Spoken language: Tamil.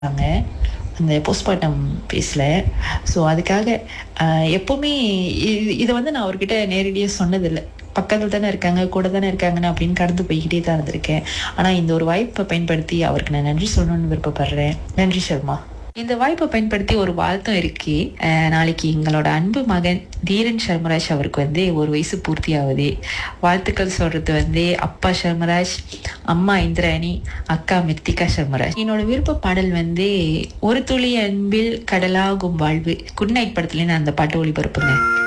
இருக்காங்க அந்த போஸ்ட்மார்ட்டம் பேசல ஸோ அதுக்காக ஆஹ், எப்பவுமே இது இதை வந்து நான் அவர்கிட்ட நேரடியாக சொன்னதில்லை பக்கத்தில் தானே இருக்காங்க கூட தானே இருக்காங்கன்னு அப்படின்னு கடந்து போய்கிட்டே தான் இருந்திருக்கேன் ஆனால் இந்த ஒரு வாய்ப்பை பயன்படுத்தி அவருக்கு நான் நன்றி சொல்லணும்னு விருப்பப்படுறேன் நன்றி சர்மா இந்த வாய்ப்பை பயன்படுத்தி ஒரு வாழ்த்தும் இருக்கு அஹ், நாளைக்கு எங்களோட அன்பு மகன் தீரன் சர்மராஜ் அவருக்கு வந்து ஒரு வயசு பூர்த்தி ஆகுது வாழ்த்துக்கள் சொல்றது வந்து அப்பா சர்மராஜ் அம்மா இந்திராணி அக்கா மித்திகா சர்மராஜ் என்னோட விருப்ப பாடல் வந்து ஒரு துளி அன்பில் கடலாகும் வாழ்வு குட் நைட் படத்துல நான் அந்த பாட்டு ஒளிபரப்புங்க